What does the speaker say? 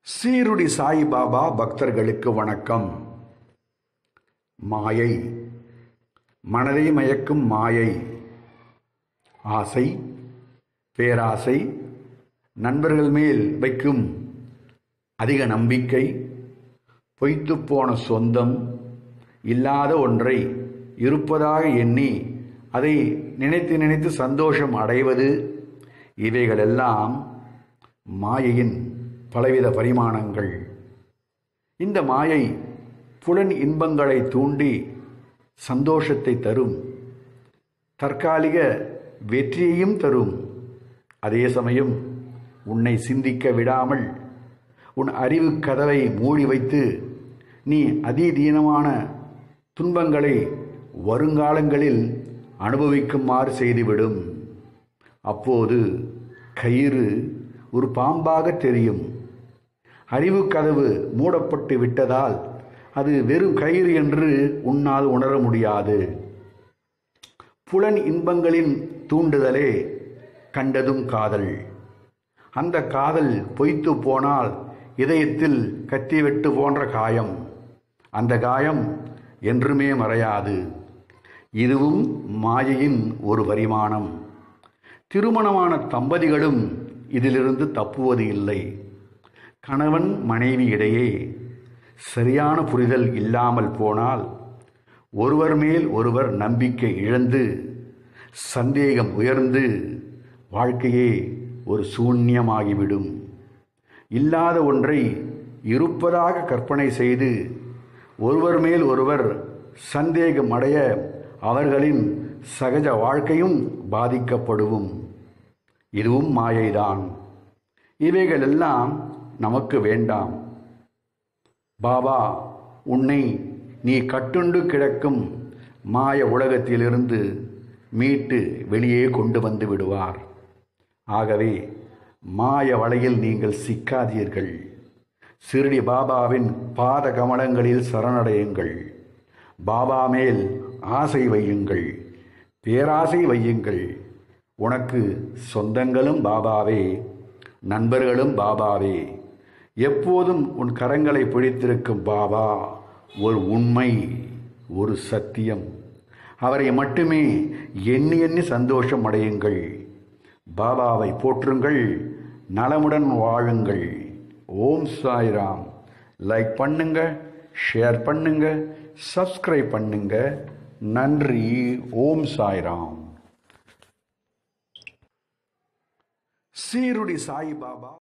சீருடி சாய்பாபா பக்தர்களுக்கு வணக்கம் மாயை மனதை மயக்கும் மாயை ஆசை பேராசை நண்பர்கள் மேல் வைக்கும் அதிக நம்பிக்கை பொய்த்துப் போன சொந்தம் இல்லாத ஒன்றை இருப்பதாக எண்ணி அதை நினைத்து நினைத்து சந்தோஷம் அடைவது இவைகளெல்லாம் மாயையின் பலவித பரிமாணங்கள் இந்த மாயை புலன் இன்பங்களை தூண்டி சந்தோஷத்தை தரும் தற்காலிக வெற்றியையும் தரும் அதே சமயம் உன்னை சிந்திக்க விடாமல் உன் அறிவு கதவை மூடி வைத்து நீ அதீதீனமான துன்பங்களை வருங்காலங்களில் அனுபவிக்குமாறு செய்துவிடும் அப்போது கயிறு ஒரு பாம்பாக தெரியும் அறிவு கதவு மூடப்பட்டு விட்டதால் அது வெறும் கயிறு என்று உன்னால் உணர முடியாது புலன் இன்பங்களின் தூண்டுதலே கண்டதும் காதல் அந்த காதல் பொய்த்து போனால் இதயத்தில் கத்திவெட்டு போன்ற காயம் அந்த காயம் என்றுமே மறையாது இதுவும் மாயையின் ஒரு பரிமாணம் திருமணமான தம்பதிகளும் இதிலிருந்து தப்புவது இல்லை கணவன் மனைவி இடையே சரியான புரிதல் இல்லாமல் போனால் ஒருவர் மேல் ஒருவர் நம்பிக்கை இழந்து சந்தேகம் உயர்ந்து வாழ்க்கையே ஒரு சூன்யமாகிவிடும் இல்லாத ஒன்றை இருப்பதாக கற்பனை செய்து ஒருவர் மேல் ஒருவர் சந்தேகம் அடைய அவர்களின் சகஜ வாழ்க்கையும் பாதிக்கப்படுவும் இதுவும் மாயைதான் இவைகளெல்லாம் நமக்கு வேண்டாம் பாபா உன்னை நீ கட்டுண்டு கிடக்கும் மாய உலகத்திலிருந்து மீட்டு வெளியே கொண்டு வந்து விடுவார் ஆகவே மாய வலையில் நீங்கள் சிக்காதீர்கள் சிறுடி பாபாவின் பாத கமலங்களில் சரணடையுங்கள் பாபா மேல் ஆசை வையுங்கள் பேராசை வையுங்கள் உனக்கு சொந்தங்களும் பாபாவே நண்பர்களும் பாபாவே எப்போதும் உன் கரங்களை பிடித்திருக்கும் பாபா ஒரு உண்மை ஒரு சத்தியம் அவரை மட்டுமே எண்ணி எண்ணி சந்தோஷம் அடையுங்கள் பாபாவை போற்றுங்கள் நலமுடன் வாழுங்கள் ஓம் சாய்ராம் லைக் பண்ணுங்க ஷேர் பண்ணுங்க சப்ஸ்கிரைப் பண்ணுங்க நன்றி ஓம் சாய்ராம் சீருடி சாய்பாபா